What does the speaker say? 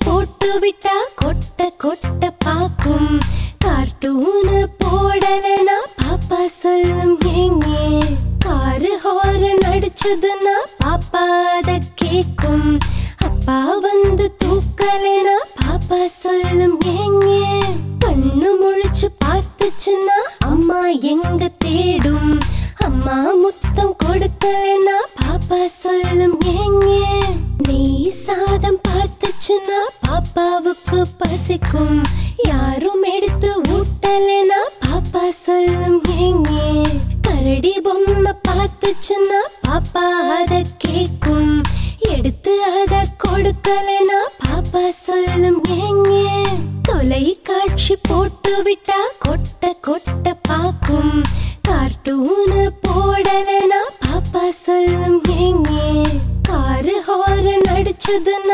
போட்டு விட்டா கொட்ட கொட்ட பாக்கும் கார்ட்டூனு போடலனா பாப்பா சொல்லும் ஏங்கே காரு ஹாரன் அடிச்சதுன்னா பாப்பா அத கேக்கும் அப்பா வந்து தூக்கலைனா பாப்பா சொல்லும் ஏங்கே கண்ணு முழிச்சு பார்த்துச்சுன்னா அம்மா எங்க தேடும் அம்மா முத்தம் கொடுக்கலைனா பாப்பா சொல்லும் ஏங்கே நெய் சாதம் பார்த்துச்சுன்னா பாப்பாவுக்கு பசிக்கும் யாரும் எடுத்து ஊட்டலைனா பாப்பா சொல்லும் ஏங்கே கரடி பொம்மை பார்த்துச்சுன்னா பாப்பா அத கேக்கும் எடுத்து அத கொடுக்கலைனா பாப்பா சொல்லும் ஏங்கே தொலைக்காட்சி போட்டு விட்டா கொட்ட கொட்ட பாக்கும் கார்ட்டூனு போடலனா பாப்பா சொல்லும் ஏங்கே காரு ஹாரன் அடிச்சதுன்னா